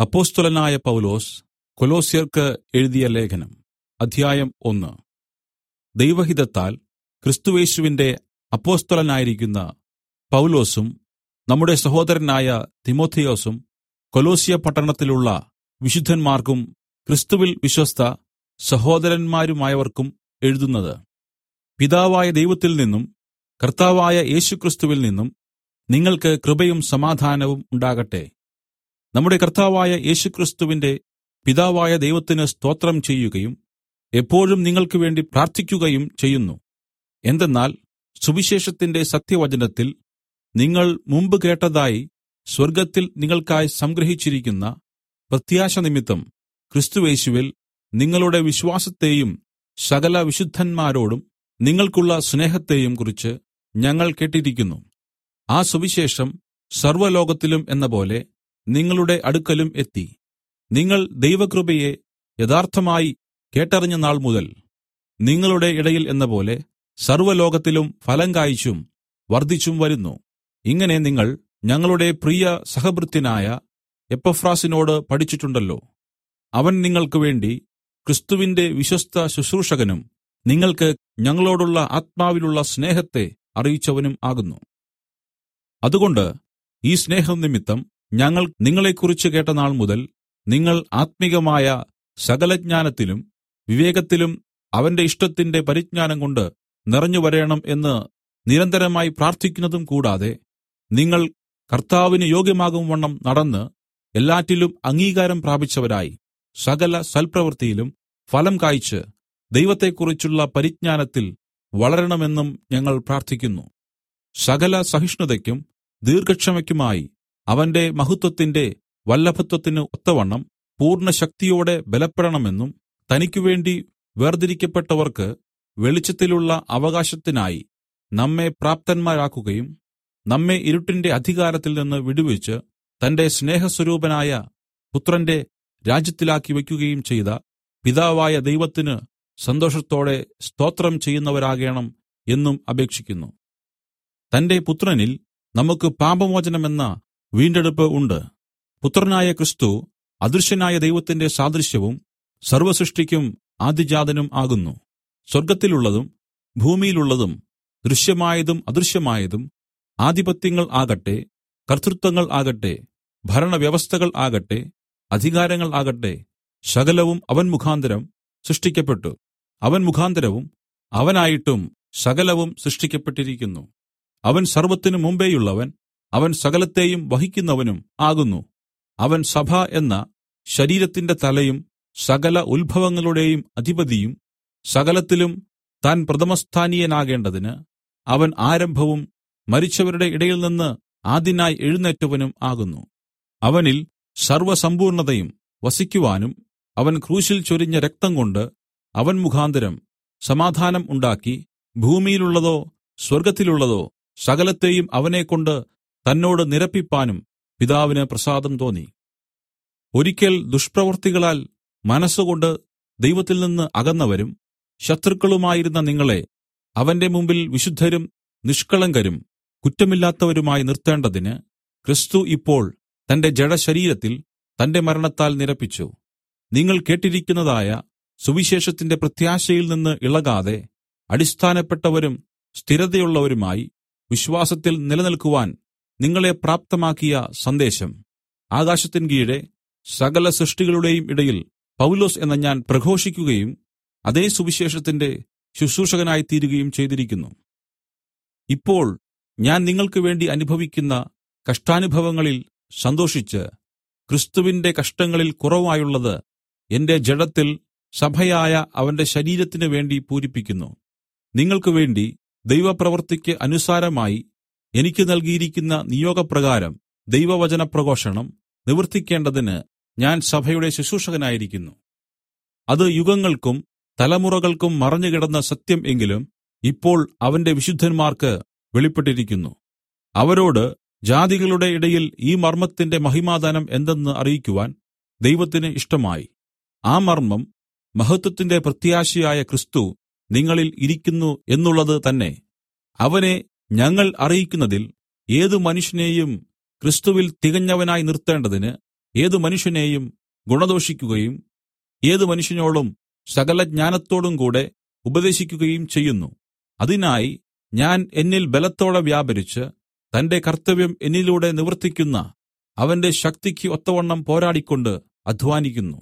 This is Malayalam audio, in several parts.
അപ്പൊസ്തലനായ പൗലൊസ് കൊലോസ്യർക്ക് എഴുതിയ ലേഖനം അധ്യായം ഒന്ന് ദൈവഹിതത്താൽ ക്രിസ്തുയേശുവിന്റെ അപ്പൊസ്തലനായിരിക്കുന്ന പൗലൊസും നമ്മുടെ സഹോദരനായ തിമൊഥെയൊസും കൊലോസ്യ പട്ടണത്തിലുള്ള വിശുദ്ധന്മാർക്കും ക്രിസ്തുവിൽ വിശ്വസ്ത സഹോദരന്മാരുമായവർക്കും എഴുതുന്നത് പിതാവായ ദൈവത്തിൽ നിന്നും കർത്താവായ യേശുക്രിസ്തുവിൽ നിന്നും നിങ്ങൾക്ക് കൃപയും സമാധാനവും ഉണ്ടാകട്ടെ നമ്മുടെ കർത്താവായ യേശുക്രിസ്തുവിന്റെ പിതാവായ ദൈവത്തിന് സ്തോത്രം ചെയ്യുകയും എപ്പോഴും നിങ്ങൾക്ക് വേണ്ടി പ്രാർത്ഥിക്കുകയും ചെയ്യുന്നു എന്തെന്നാൽ സുവിശേഷത്തിന്റെ സത്യവചനത്തിൽ നിങ്ങൾ മുമ്പ് കേട്ടതായി സ്വർഗ്ഗത്തിൽ നിങ്ങൾക്കായി സംഗ്രഹിച്ചിരിക്കുന്ന പ്രത്യാശ നിമിത്തം ക്രിസ്തുയേശുവിൽ നിങ്ങളുടെ വിശ്വാസത്തെയും സകല വിശുദ്ധന്മാരോടും നിങ്ങൾക്കുള്ള സ്നേഹത്തെയും കുറിച്ച് ഞങ്ങൾ കേട്ടിരിക്കുന്നു ആ സുവിശേഷം സർവ്വലോകത്തിലും എന്നപോലെ നിങ്ങളുടെ അടുക്കലും എത്തി നിങ്ങൾ ദൈവകൃപയെ യഥാർത്ഥമായി കേട്ടറിഞ്ഞ നാൾ മുതൽ നിങ്ങളുടെ ഇടയിൽ എന്നപോലെ സർവ്വലോകത്തിലും ഫലം കായിച്ചും വർദ്ധിച്ചും വരുന്നു ഇങ്ങനെ നിങ്ങൾ ഞങ്ങളുടെ പ്രിയ സഹഭൃത്യനായ എപ്പഫ്രാസിനോട് പഠിച്ചിട്ടുണ്ടല്ലോ അവൻ നിങ്ങൾക്ക് വേണ്ടി ക്രിസ്തുവിന്റെ വിശ്വസ്ത ശുശ്രൂഷകനും നിങ്ങൾക്ക് ഞങ്ങളോടുള്ള ആത്മാവിലുള്ള സ്നേഹത്തെ അറിയിച്ചവനും ആകുന്നു അതുകൊണ്ട് ഈ സ്നേഹം നിമിത്തം ഞങ്ങൾ നിങ്ങളെക്കുറിച്ച് കേട്ട നാൾ മുതൽ നിങ്ങൾ ആത്മികമായ സകലജ്ഞാനത്തിലും വിവേകത്തിലും അവന്റെ ഇഷ്ടത്തിന്റെ പരിജ്ഞാനം കൊണ്ട് നിറഞ്ഞുവരേണം എന്ന് നിരന്തരമായി പ്രാർത്ഥിക്കുന്നതും കൂടാതെ നിങ്ങൾ കർത്താവിന് യോഗ്യമാകുംവണ്ണം നടന്ന് എല്ലാറ്റിലും അംഗീകാരം പ്രാപിച്ചവരായി സകല സൽപ്രവൃത്തിയിലും ഫലം കായ്ച്ച് ദൈവത്തെക്കുറിച്ചുള്ള പരിജ്ഞാനത്തിൽ വളരണമെന്നും ഞങ്ങൾ പ്രാർത്ഥിക്കുന്നു സകല സഹിഷ്ണുതയ്ക്കും ദീർഘക്ഷമയ്ക്കുമായി അവന്റെ മഹത്വത്തിന്റെ വല്ലഭത്വത്തിന് ഒത്തവണ്ണം പൂർണ്ണശക്തിയോടെ ബലപ്പെടണമെന്നും തനിക്കുവേണ്ടി വേർതിരിക്കപ്പെട്ടവർക്ക് വെളിച്ചത്തിലുള്ള അവകാശത്തിനായി നമ്മെ പ്രാപ്തന്മാരാക്കുകയും നമ്മെ ഇരുട്ടിന്റെ അധികാരത്തിൽ നിന്ന് വിടുവിച്ച് തന്റെ സ്നേഹസ്വരൂപനായ പുത്രന്റെ രാജ്യത്തിലാക്കി വയ്ക്കുകയും ചെയ്ത പിതാവായ ദൈവത്തിന് സന്തോഷത്തോടെ സ്തോത്രം ചെയ്യുന്നവരാകേണം എന്നും അപേക്ഷിക്കുന്നു തന്റെ പുത്രനിൽ നമുക്ക് പാപമോചനമെന്ന വീണ്ടെടുപ്പ് ഉണ്ട് പുത്രനായ ക്രിസ്തു അദൃശ്യനായ ദൈവത്തിന്റെ സാദൃശ്യവും സർവസൃഷ്ടിക്കും ആദിജാതനും ആകുന്നു സ്വർഗ്ഗത്തിലുള്ളതും ഭൂമിയിലുള്ളതും ദൃശ്യമായതും അദൃശ്യമായതും ആധിപത്യങ്ങൾ ആകട്ടെ കർത്തൃത്വങ്ങൾ ആകട്ടെ ഭരണവ്യവസ്ഥകൾ ആകട്ടെ അധികാരങ്ങൾ ആകട്ടെ സകലവും അവൻ മുഖാന്തരം സൃഷ്ടിക്കപ്പെട്ടു അവൻ മുഖാന്തരവും അവനായിട്ടും സകലവും സൃഷ്ടിക്കപ്പെട്ടിരിക്കുന്നു അവൻ സർവത്തിനു മുമ്പേയുള്ളവൻ അവൻ സകലത്തെയും വഹിക്കുന്നവനും ആകുന്നു അവൻ സഭ എന്ന ശരീരത്തിന്റെ തലയും സകല ഉത്ഭവങ്ങളുടെയും അധിപതിയും സകലത്തിലും താൻ പ്രഥമസ്ഥാനീയനാകേണ്ടതിന് അവൻ ആരംഭവും മരിച്ചവരുടെ ഇടയിൽ നിന്ന് ആദ്യനായി എഴുന്നേറ്റവനും ആകുന്നു അവനിൽ സർവ്വസമ്പൂർണതയും വസിക്കുവാനും അവൻ ക്രൂശിൽ ചൊരിഞ്ഞ രക്തം കൊണ്ട് അവൻ മുഖാന്തരം സമാധാനം ഉണ്ടാക്കി ഭൂമിയിലുള്ളതോ സ്വർഗ്ഗത്തിലുള്ളതോ സകലത്തെയും അവനെക്കൊണ്ട് തന്നോട് നിരപ്പിപ്പാനും പിതാവിന് പ്രസാദം തോന്നി ഒരിക്കൽ ദുഷ്പ്രവൃത്തികളാൽ മനസ്സുകൊണ്ട് ദൈവത്തിൽ നിന്ന് അകന്നവരും ശത്രുക്കളുമായിരുന്ന നിങ്ങളെ അവന്റെ മുമ്പിൽ വിശുദ്ധരും നിഷ്കളങ്കരും കുറ്റമില്ലാത്തവരുമായി നിർത്തേണ്ടതിന് ക്രിസ്തു ഇപ്പോൾ തന്റെ ജഡശരീരത്തിൽ തന്റെ മരണത്താൽ നിരപ്പിച്ചു നിങ്ങൾ കേട്ടിരിക്കുന്നതായ സുവിശേഷത്തിന്റെ പ്രത്യാശയിൽ നിന്ന് ഇളകാതെ അടിസ്ഥാനപ്പെട്ടവരും സ്ഥിരതയുള്ളവരുമായി വിശ്വാസത്തിൽ നിലനിൽക്കുവാൻ നിങ്ങളെ പ്രാപ്തമാക്കിയ സന്ദേശം ആകാശത്തിൻ കീഴെ സകല സൃഷ്ടികളുടെയും ഇടയിൽ പൗലോസ് എന്ന ഞാൻ പ്രഘോഷിക്കുകയും അതേ സുവിശേഷത്തിന്റെ ശുശ്രൂഷകനായി തീരുകയും ചെയ്തിരിക്കുന്നു ഇപ്പോൾ ഞാൻ നിങ്ങൾക്ക് വേണ്ടി അനുഭവിക്കുന്ന കഷ്ടാനുഭവങ്ങളിൽ സന്തോഷിച്ച് ക്രിസ്തുവിന്റെ കഷ്ടങ്ങളിൽ കുറവായുള്ളത് എന്റെ ജഡത്തിൽ സഭയായ അവന്റെ ശരീരത്തിന് വേണ്ടി പൂരിപ്പിക്കുന്നു നിങ്ങൾക്ക് വേണ്ടി ദൈവപ്രവൃത്തിക്ക് അനുസാരമായി എനിക്ക് നൽകിയിരിക്കുന്ന നിയോഗപ്രകാരം ദൈവവചന പ്രഘോഷണം നിവർത്തിക്കേണ്ടതിന് ഞാൻ സഭയുടെ ശുശ്രൂഷകനായിരിക്കുന്നു അത് യുഗങ്ങൾക്കും തലമുറകൾക്കും മറഞ്ഞുകിടന്ന സത്യം എങ്കിലും ഇപ്പോൾ അവന്റെ വിശുദ്ധന്മാർക്ക് വെളിപ്പെട്ടിരിക്കുന്നു അവരോട് ജാതികളുടെ ഇടയിൽ ഈ മർമ്മത്തിന്റെ മഹിമാദാനം എന്തെന്ന് അറിയിക്കുവാൻ ദൈവത്തിന് ഇഷ്ടമായി ആ മർമ്മം മഹത്വത്തിന്റെ പ്രത്യാശയായ ക്രിസ്തു നിങ്ങളിൽ ഇരിക്കുന്നു എന്നുള്ളത് തന്നെ അവനെ ഞങ്ങൾ അറിയിക്കുന്നതിൽ ഏതു മനുഷ്യനെയും ക്രിസ്തുവിൽ തികഞ്ഞവനായി നിർത്തേണ്ടതിന് ഏതു മനുഷ്യനെയും ഗുണദോഷിക്കുകയും ഏതു മനുഷ്യനോടും സകല ജ്ഞാനത്തോടും കൂടെ ഉപദേശിക്കുകയും ചെയ്യുന്നു അതിനായി ഞാൻ എന്നിൽ ബലത്തോടെ വ്യാപരിച്ച് തന്റെ കർത്തവ്യം എന്നിലൂടെ നിവർത്തിക്കുന്ന അവന്റെ ശക്തിക്ക് ഒത്തവണ്ണം പോരാടിക്കൊണ്ട് അധ്വാനിക്കുന്നു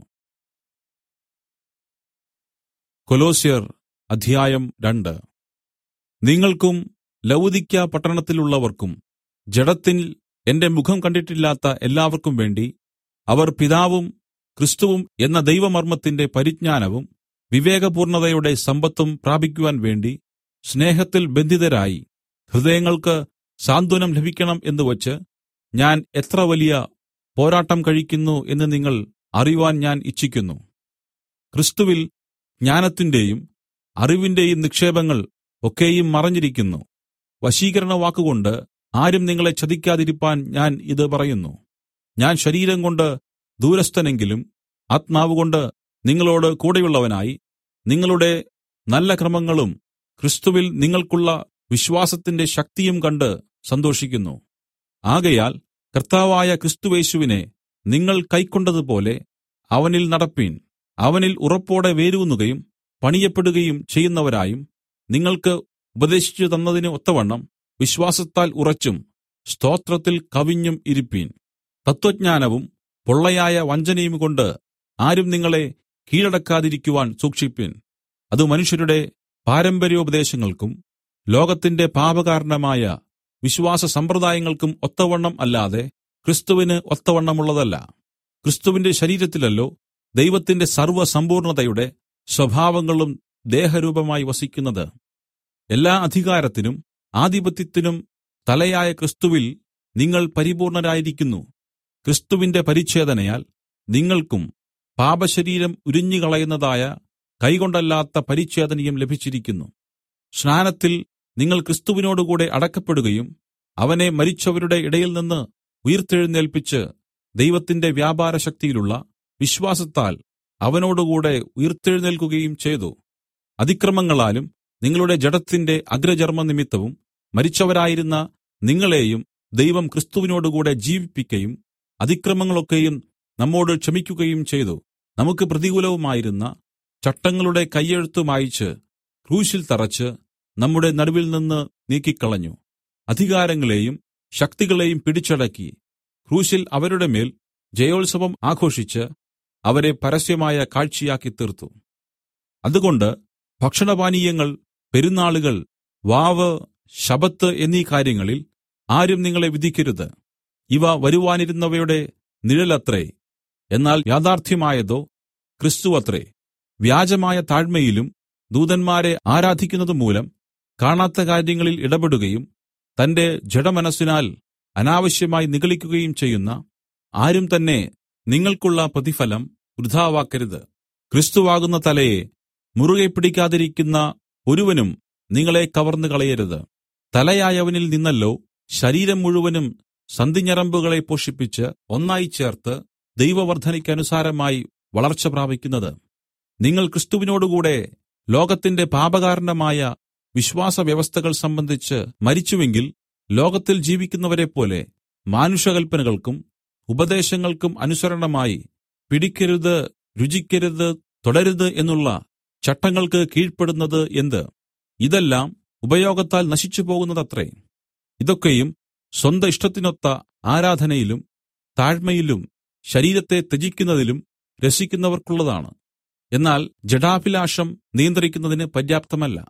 കൊലോസ്യർ അധ്യായം രണ്ട് നിങ്ങൾക്കും ലവുദിക്ക പട്ടണത്തിലുള്ളവർക്കും ജഡത്തിൽ എന്റെ മുഖം കണ്ടിട്ടില്ലാത്ത എല്ലാവർക്കും വേണ്ടി അവർ പിതാവും ക്രിസ്തുവും എന്ന ദൈവമർമ്മത്തിന്റെ പരിജ്ഞാനവും വിവേകപൂർണതയുടെ സമ്പത്തും പ്രാപിക്കുവാൻ വേണ്ടി സ്നേഹത്തിൽ ബന്ധിതരായി ഹൃദയങ്ങൾക്ക് സാന്ത്വനം ലഭിക്കണം എന്ന് വച്ച് ഞാൻ എത്ര വലിയ പോരാട്ടം കഴിക്കുന്നു എന്ന് നിങ്ങൾ അറിയുവാൻ ഞാൻ ഇച്ഛിക്കുന്നു ക്രിസ്തുവിൽ ജ്ഞാനത്തിന്റെയും അറിവിന്റെയും നിക്ഷേപങ്ങൾ ഒക്കെയും മറഞ്ഞിരിക്കുന്നു വശീകരണ വാക്കുകൊണ്ട് ആരും നിങ്ങളെ ചതിക്കാതിരിപ്പാൻ ഞാൻ ഇത് പറയുന്നു ഞാൻ ശരീരം കൊണ്ട് ദൂരസ്ഥനെങ്കിലും ആത്മാവുകൊണ്ട് നിങ്ങളോട് കൂടെയുള്ളവനായി നിങ്ങളുടെ നല്ല ക്രമങ്ങളും ക്രിസ്തുവിൽ നിങ്ങൾക്കുള്ള വിശ്വാസത്തിന്റെ ശക്തിയും കണ്ട് സന്തോഷിക്കുന്നു ആകയാൽ കർത്താവായ ക്രിസ്തുവേശുവിനെ നിങ്ങൾ കൈക്കൊണ്ടതുപോലെ അവനിൽ നടപ്പീൻ അവനിൽ ഉറപ്പോടെ വേരൂന്നുകയും പണിയപ്പെടുകയും ചെയ്യുന്നവരായും നിങ്ങൾക്ക് ഉപദേശിച്ചു തന്നതിന് ഒത്തവണ്ണം വിശ്വാസത്താൽ ഉറച്ചും സ്തോത്രത്തിൽ കവിഞ്ഞും ഇരിപ്പീൻ തത്വജ്ഞാനവും പൊള്ളയായ വഞ്ചനയും കൊണ്ട് ആരും നിങ്ങളെ കീഴടക്കാതിരിക്കുവാൻ സൂക്ഷിപ്പിൻ അത് മനുഷ്യരുടെ പാരമ്പര്യോപദേശങ്ങൾക്കും ലോകത്തിന്റെ പാപകാരണമായ വിശ്വാസ സമ്പ്രദായങ്ങൾക്കും ഒത്തവണ്ണം അല്ലാതെ ക്രിസ്തുവിന് ഒത്തവണ്ണമുള്ളതല്ല ക്രിസ്തുവിന്റെ ശരീരത്തിലല്ലോ ദൈവത്തിന്റെ സർവ്വസമ്പൂർണതയുടെ സ്വഭാവങ്ങളും ദേഹരൂപമായി വസിക്കുന്നത് എല്ലാ അധികാരത്തിനും ആധിപത്യത്തിനും തലയായ ക്രിസ്തുവിൽ നിങ്ങൾ പരിപൂർണരായിരിക്കുന്നു ക്രിസ്തുവിന്റെ പരിച്ഛേദനയാൽ നിങ്ങൾക്കും പാപശരീരം ഉരിഞ്ഞുകളയുന്നതായ കൈകൊണ്ടല്ലാത്ത പരിച്ഛേദനയും ലഭിച്ചിരിക്കുന്നു സ്നാനത്തിൽ നിങ്ങൾ ക്രിസ്തുവിനോടുകൂടെ അടക്കപ്പെടുകയും അവനെ മരിച്ചവരുടെ ഇടയിൽ നിന്ന് ഉയിർത്തെഴുന്നേൽപ്പിച്ച് ദൈവത്തിന്റെ വ്യാപാര ശക്തിയിലുള്ള വിശ്വാസത്താൽ അവനോടുകൂടെ ഉയിർത്തെഴുന്നേൽക്കുകയും ചെയ്തു അതിക്രമങ്ങളാലും നിങ്ങളുടെ ജഡത്തിന്റെ അഗ്രചർമ്മ നിമിത്തവും മരിച്ചവരായിരുന്ന നിങ്ങളെയും ദൈവം ക്രിസ്തുവിനോടുകൂടെ ജീവിപ്പിക്കയും അതിക്രമങ്ങളൊക്കെയും നമ്മോട് ക്ഷമിക്കുകയും ചെയ്തു നമുക്ക് പ്രതികൂലവുമായിരുന്ന ചട്ടങ്ങളുടെ കയ്യെഴുത്ത് മായിച്ച് ക്രൂശിൽ തറച്ച് നമ്മുടെ നടുവിൽ നിന്ന് നീക്കിക്കളഞ്ഞു അധികാരങ്ങളെയും ശക്തികളെയും പിടിച്ചടക്കി ക്രൂശിൽ അവരുടെ മേൽ ജയോത്സവം ആഘോഷിച്ച് അവരെ പരസ്യമായ കാഴ്ചയാക്കി തീർത്തു അതുകൊണ്ട് ഭക്ഷണപാനീയങ്ങൾ പെരുന്നാളുകൾ വാവ് ശബത്ത് എന്നീ കാര്യങ്ങളിൽ ആരും നിങ്ങളെ വിധിക്കരുത് ഇവ വരുവാനിരുന്നവയുടെ നിഴലത്രേ എന്നാൽ യാഥാർത്ഥ്യമായതോ ക്രിസ്തുവത്രേ വ്യാജമായ താഴ്മയിലും ദൂതന്മാരെ ആരാധിക്കുന്നത് മൂലം കാണാത്ത കാര്യങ്ങളിൽ ഇടപെടുകയും തന്റെ ജഡമനസ്സിനാൽ അനാവശ്യമായി നിഗളിക്കുകയും ചെയ്യുന്ന ആരും തന്നെ നിങ്ങൾക്കുള്ള പ്രതിഫലം വൃഥാവാക്കരുത് ക്രിസ്തുവാകുന്ന തലയെ മുറുകെ പിടിക്കാതിരിക്കുന്ന ഒരുവനും നിങ്ങളെ കവർന്നു കളയരുത് തലയായവനിൽ നിന്നല്ലോ ശരീരം മുഴുവനും സന്ധിഞരമ്പുകളെ പോഷിപ്പിച്ച് ഒന്നായി ചേർത്ത് ദൈവവർദ്ധനയ്ക്കനുസാരമായി വളർച്ച പ്രാപിക്കുന്നത് നിങ്ങൾ ക്രിസ്തുവിനോടുകൂടെ ലോകത്തിന്റെ പാപകാരണമായ വിശ്വാസ വ്യവസ്ഥകൾ സംബന്ധിച്ച് മരിച്ചുവെങ്കിൽ ലോകത്തിൽ ജീവിക്കുന്നവരെപ്പോലെ മാനുഷകൽപ്പനകൾക്കും ഉപദേശങ്ങൾക്കും അനുസരണമായി പിടിക്കരുത് രുചിക്കരുത് തുടരുത് എന്നുള്ള ചട്ടങ്ങൾക്ക് കീഴ്പ്പെടുന്നത് എന്ത് ഇതെല്ലാം ഉപയോഗത്താൽ നശിച്ചു പോകുന്നതത്രേ ഇതൊക്കെയും സ്വന്ത ഇഷ്ടത്തിനൊത്ത ആരാധനയിലും താഴ്മയിലും ശരീരത്തെ ത്യജിക്കുന്നതിലും രസിക്കുന്നവർക്കുള്ളതാണ് എന്നാൽ ജഡാഭിലാഷം നിയന്ത്രിക്കുന്നതിന് പര്യാപ്തമല്ല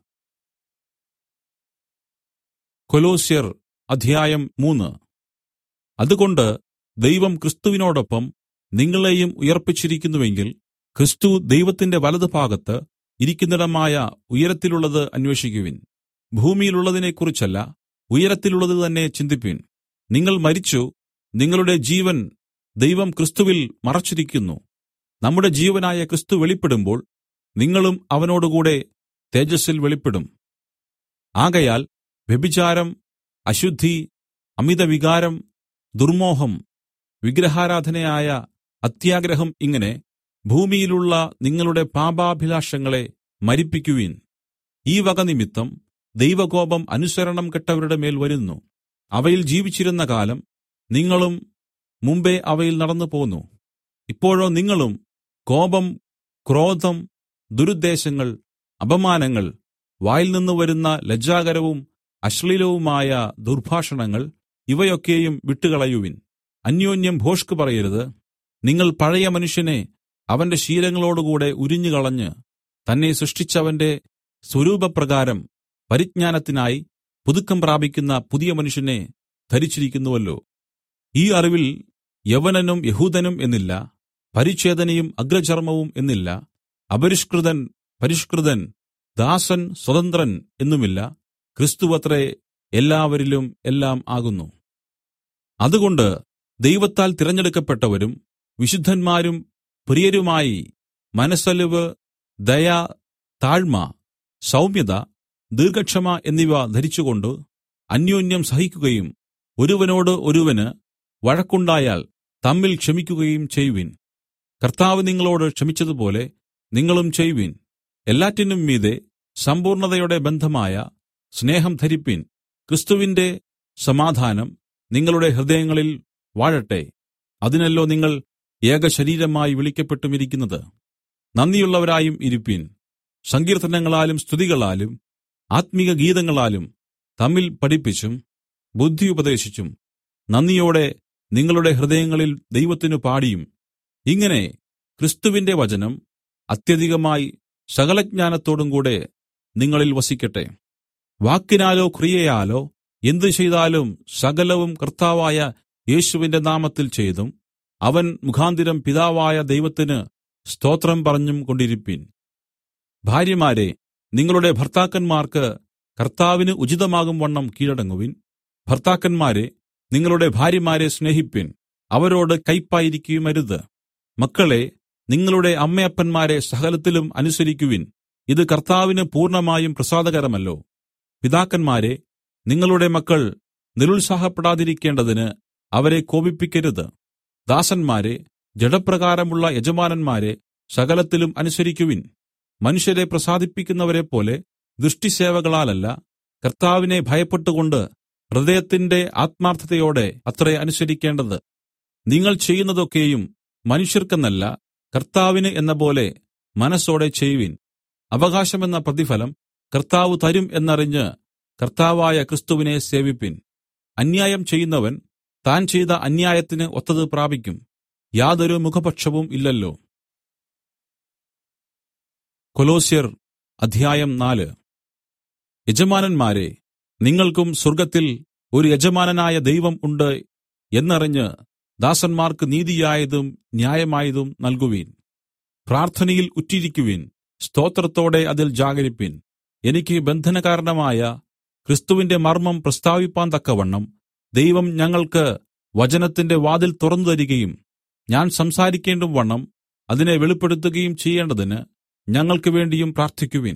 കൊലോസ്യർ അധ്യായം മൂന്ന് അതുകൊണ്ട് ദൈവം ക്രിസ്തുവിനോടൊപ്പം നിങ്ങളെയും ഉയർപ്പിച്ചിരിക്കുന്നുവെങ്കിൽ ക്രിസ്തു ദൈവത്തിന്റെ വലതുഭാഗത്ത് ഇരിക്കുന്നിടമായ ഉയരത്തിലുള്ളത് അന്വേഷിക്കുവിൻ ഭൂമിയിലുള്ളതിനെക്കുറിച്ചല്ല ഉയരത്തിലുള്ളത് തന്നെ ചിന്തിപ്പിൻ നിങ്ങൾ മരിച്ചു നിങ്ങളുടെ ജീവൻ ദൈവം ക്രിസ്തുവിൽ മറച്ചിരിക്കുന്നു നമ്മുടെ ജീവനായ ക്രിസ്തു വെളിപ്പെടുമ്പോൾ നിങ്ങളും അവനോടുകൂടെ തേജസ്സിൽ വെളിപ്പെടും ആകയാൽ വ്യഭിചാരം അശുദ്ധി അമിതവികാരം ദുർമോഹം വിഗ്രഹാരാധനയായ അത്യാഗ്രഹം ഇങ്ങനെ ഭൂമിയിലുള്ള നിങ്ങളുടെ പാപാഭിലാഷങ്ങളെ മരിപ്പിക്കുവിൻ ഈ വക നിമിത്തം ദൈവകോപം അനുസരണം കെട്ടവരുടെ മേൽ വരുന്നു അവയിൽ ജീവിച്ചിരുന്ന കാലം നിങ്ങളും മുമ്പെ അവയിൽ നടന്നു പോന്നു ഇപ്പോഴോ നിങ്ങളും കോപം ക്രോധം ദുരുദ്ദേശങ്ങൾ അപമാനങ്ങൾ വായിൽ നിന്ന് വരുന്ന ലജ്ജാകരവും അശ്ലീലവുമായ ദുർഭാഷണങ്ങൾ ഇവയൊക്കെയും വിട്ടുകളയുവിൻ അന്യോന്യം ഭോഷ്ക് പറയരുത് നിങ്ങൾ പഴയ മനുഷ്യനെ അവന്റെ ശീലങ്ങളോടുകൂടെ ഉരിഞ്ഞുകളഞ്ഞ് തന്നെ സൃഷ്ടിച്ചവന്റെ സ്വരൂപപ്രകാരം പരിജ്ഞാനത്തിനായി പുതുക്കം പ്രാപിക്കുന്ന പുതിയ മനുഷ്യനെ ധരിച്ചിരിക്കുന്നുവല്ലോ ഈ അറിവിൽ യവനനും യഹൂദനും എന്നില്ല പരിച്ഛേദനയും അഗ്രചർമ്മവും എന്നില്ല അപരിഷ്കൃതൻ പരിഷ്കൃതൻ ദാസൻ സ്വതന്ത്രൻ എന്നുമില്ല ക്രിസ്തുവത്രേ എല്ലാവരിലും എല്ലാം ആകുന്നു അതുകൊണ്ട് ദൈവത്താൽ തിരഞ്ഞെടുക്കപ്പെട്ടവരും വിശുദ്ധന്മാരും പ്രിയരുമായി മനസ്സലിവ് ദയ താഴ്മ സൗമ്യത ദീർഘക്ഷമ എന്നിവ ധരിച്ചുകൊണ്ട് അന്യോന്യം സഹിക്കുകയും ഒരുവനോട് ഒരുവന് വഴക്കുണ്ടായാൽ തമ്മിൽ ക്ഷമിക്കുകയും ചെയ്വിൻ കർത്താവ് നിങ്ങളോട് ക്ഷമിച്ചതുപോലെ നിങ്ങളും ചെയ്വിൻ എല്ലാറ്റിനും മീതെ സമ്പൂർണതയുടെ ബന്ധമായ സ്നേഹം ധരിപ്പിൻ ക്രിസ്തുവിന്റെ സമാധാനം നിങ്ങളുടെ ഹൃദയങ്ങളിൽ വാഴട്ടെ അതിനല്ലോ നിങ്ങൾ ഏകശരീരമായി വിളിക്കപ്പെട്ടുമിരിക്കുന്നത് നന്ദിയുള്ളവരായും ഇരിപ്പിൻ സങ്കീർത്തനങ്ങളാലും സ്തുതികളാലും ആത്മീക ഗീതങ്ങളാലും തമ്മിൽ പഠിപ്പിച്ചും ബുദ്ധി ഉപദേശിച്ചും നന്ദിയോടെ നിങ്ങളുടെ ഹൃദയങ്ങളിൽ ദൈവത്തിനു പാടിയും ഇങ്ങനെ ക്രിസ്തുവിന്റെ വചനം അത്യധികമായി സകലജ്ഞാനത്തോടും കൂടെ നിങ്ങളിൽ വസിക്കട്ടെ വാക്കിനാലോ ക്രിയയാലോ എന്ത് ചെയ്താലും സകലവും കർത്താവായ യേശുവിന്റെ നാമത്തിൽ ചെയ്തും അവൻ മുഖാന്തിരം പിതാവായ ദൈവത്തിന് സ്തോത്രം പറഞ്ഞും കൊണ്ടിരിപ്പിൻ ഭാര്യമാരെ നിങ്ങളുടെ ഭർത്താക്കന്മാർക്ക് കർത്താവിന് ഉചിതമാകും വണ്ണം കീഴടങ്ങുവിൻ ഭർത്താക്കന്മാരെ നിങ്ങളുടെ ഭാര്യമാരെ സ്നേഹിപ്പിൻ അവരോട് കയ്പായിരിക്കുമരുത് മക്കളെ നിങ്ങളുടെ അമ്മയപ്പന്മാരെ സകലത്തിലും അനുസരിക്കുവിൻ ഇത് കർത്താവിന് പൂർണ്ണമായും പ്രസാദകരമല്ലോ പിതാക്കന്മാരെ നിങ്ങളുടെ മക്കൾ നിരുത്സാഹപ്പെടാതിരിക്കേണ്ടതിന് അവരെ കോപിപ്പിക്കരുത് ദാസന്മാരെ ജഡപ്രകാരമുള്ള യജമാനന്മാരെ സകലത്തിലും അനുസരിക്കുവിൻ മനുഷ്യരെ പ്രസാദിപ്പിക്കുന്നവരെപ്പോലെ ദൃഷ്ടിസേവകളാലല്ല കർത്താവിനെ ഭയപ്പെട്ടുകൊണ്ട് ഹൃദയത്തിന്റെ ആത്മാർത്ഥതയോടെ അത്രേ അനുസരിക്കേണ്ടത് നിങ്ങൾ ചെയ്യുന്നതൊക്കെയും മനുഷ്യർക്കെന്നല്ല കർത്താവിന് എന്ന പോലെ മനസ്സോടെ ചെയ്യുവിൻ അവകാശമെന്ന പ്രതിഫലം കർത്താവ് തരും എന്നറിഞ്ഞ് കർത്താവായ ക്രിസ്തുവിനെ സേവിപ്പിൻ അന്യായം ചെയ്യുന്നവൻ താൻ ചെയ്ത അന്യായത്തിന് ഒത്തത് പ്രാപിക്കും യാതൊരു മുഖപക്ഷവും ഇല്ലല്ലോ കൊലോസ്യർ അധ്യായം നാല് യജമാനന്മാരെ നിങ്ങൾക്കും സ്വർഗ്ഗത്തിൽ ഒരു യജമാനനായ ദൈവം ഉണ്ട് എന്നറിഞ്ഞ് ദാസന്മാർക്ക് നീതിയായതും ന്യായമായതും നൽകുവിൻ പ്രാർത്ഥനയിൽ ഉറ്റിരിക്കുവിൻ സ്തോത്രത്തോടെ അതിൽ ജാഗരിപ്പിൻ എനിക്ക് ബന്ധനകാരണമായ ക്രിസ്തുവിന്റെ മർമ്മം പ്രസ്താവിപ്പാൻ തക്കവണ്ണം ദൈവം ഞങ്ങൾക്ക് വചനത്തിന്റെ വാതിൽ തുറന്നു തരികയും ഞാൻ സംസാരിക്കേണ്ടും വണ്ണം അതിനെ വെളിപ്പെടുത്തുകയും ചെയ്യേണ്ടതിന് ഞങ്ങൾക്ക് വേണ്ടിയും പ്രാർത്ഥിക്കുവിൻ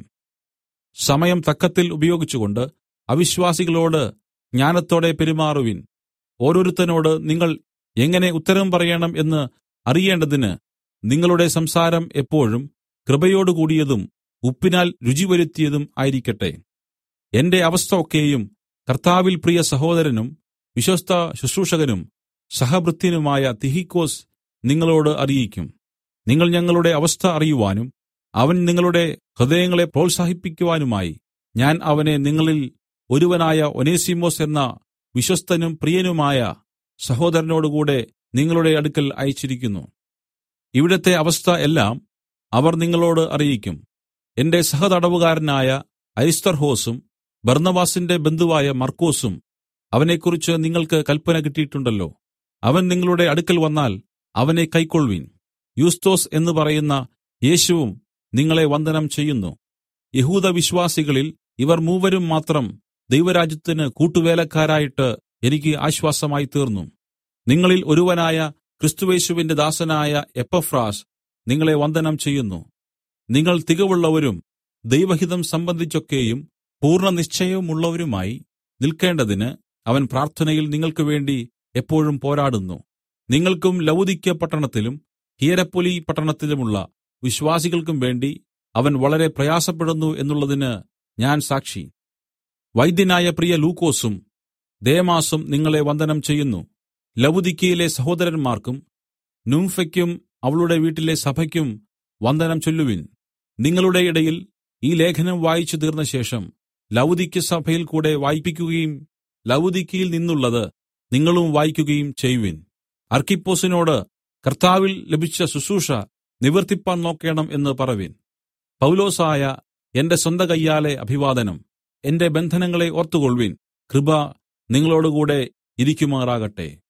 സമയം തക്കത്തിൽ ഉപയോഗിച്ചുകൊണ്ട് അവിശ്വാസികളോട് ജ്ഞാനത്തോടെ പെരുമാറുവിൻ ഓരോരുത്തനോട് നിങ്ങൾ എങ്ങനെ ഉത്തരം പറയണം എന്ന് അറിയേണ്ടതിന് നിങ്ങളുടെ സംസാരം എപ്പോഴും കൃപയോടുകൂടിയതും ഉപ്പിനാൽ രുചിവരുത്തിയതും ആയിരിക്കട്ടെ എന്റെ അവസ്ഥ ഒക്കെയും കർത്താവിൽ പ്രിയ സഹോദരനും വിശ്വസ്ത ശുശ്രൂഷകനും സഹഭൃത്യനുമായ തിഹിക്കോസ് നിങ്ങളോട് അറിയിക്കും നിങ്ങൾ ഞങ്ങളുടെ അവസ്ഥ അറിയുവാനും അവൻ നിങ്ങളുടെ ഹൃദയങ്ങളെ പ്രോത്സാഹിപ്പിക്കുവാനുമായി ഞാൻ അവനെ നിങ്ങളിൽ ഒരുവനായ ഒനേസിമോസ് എന്ന വിശ്വസ്തനും പ്രിയനുമായ സഹോദരനോടുകൂടെ നിങ്ങളുടെ അടുക്കൽ അയച്ചിരിക്കുന്നു ഇവിടത്തെ അവസ്ഥ എല്ലാം അവർ നിങ്ങളോട് അറിയിക്കും എന്റെ സഹതടവുകാരനായ അരിസ്തർഹോസും ബർന്നവാസിന്റെ ബന്ധുവായ മർക്കോസും അവനെക്കുറിച്ച് നിങ്ങൾക്ക് കൽപ്പന കിട്ടിയിട്ടുണ്ടല്ലോ അവൻ നിങ്ങളുടെ അടുക്കൽ വന്നാൽ അവനെ കൈക്കൊൾവിൻ യൂസ്തോസ് എന്ന് പറയുന്ന യേശുവും നിങ്ങളെ വന്ദനം ചെയ്യുന്നു യഹൂദ വിശ്വാസികളിൽ ഇവർ മൂവരും മാത്രം ദൈവരാജ്യത്തിന് കൂട്ടുവേലക്കാരായിട്ട് എനിക്ക് ആശ്വാസമായി തീർന്നു നിങ്ങളിൽ ഒരുവനായ ക്രിസ്തുവേശുവിന്റെ ദാസനായ എപ്പഫ്രാസ് നിങ്ങളെ വന്ദനം ചെയ്യുന്നു നിങ്ങൾ തികവുള്ളവരും ദൈവഹിതം സംബന്ധിച്ചൊക്കെയും പൂർണ്ണ നിശ്ചയവുമുള്ളവരുമായി നിൽക്കേണ്ടതിന് അവൻ പ്രാർത്ഥനയിൽ നിങ്ങൾക്ക് വേണ്ടി എപ്പോഴും പോരാടുന്നു നിങ്ങൾക്കും ലൗദിക്യ പട്ടണത്തിലും ഹിയരപ്പൊലി പട്ടണത്തിലുമുള്ള വിശ്വാസികൾക്കും വേണ്ടി അവൻ വളരെ പ്രയാസപ്പെടുന്നു എന്നുള്ളതിന് ഞാൻ സാക്ഷി വൈദ്യനായ പ്രിയ ലൂക്കോസും ദേമാസും നിങ്ങളെ വന്ദനം ചെയ്യുന്നു ലവുദിക്കയിലെ സഹോദരന്മാർക്കും നുംഫയ്ക്കും അവളുടെ വീട്ടിലെ സഭയ്ക്കും വന്ദനം ചൊല്ലുവിൻ നിങ്ങളുടെ ഇടയിൽ ഈ ലേഖനം വായിച്ചു തീർന്ന ശേഷം ലവുദിക്യ സഭയിൽ കൂടെ വായിപ്പിക്കുകയും ലവുദിക്കയിൽ നിന്നുള്ളത് നിങ്ങളും വായിക്കുകയും ചെയ്യുവിൻ അർക്കിപ്പൊസിനോട് കർത്താവിൽ ലഭിച്ച ശുശ്രൂഷ നിവർത്തിപ്പാൻ നോക്കേണം എന്ന് പറവിൻ പൗലോസായ എന്റെ സ്വന്ത കയ്യാലെ അഭിവാദനം എന്റെ ബന്ധനങ്ങളെ ഓർത്തുകൊൾവിൻ കൃപ നിങ്ങളോടുകൂടെ ഇരിക്കുമാറാകട്ടെ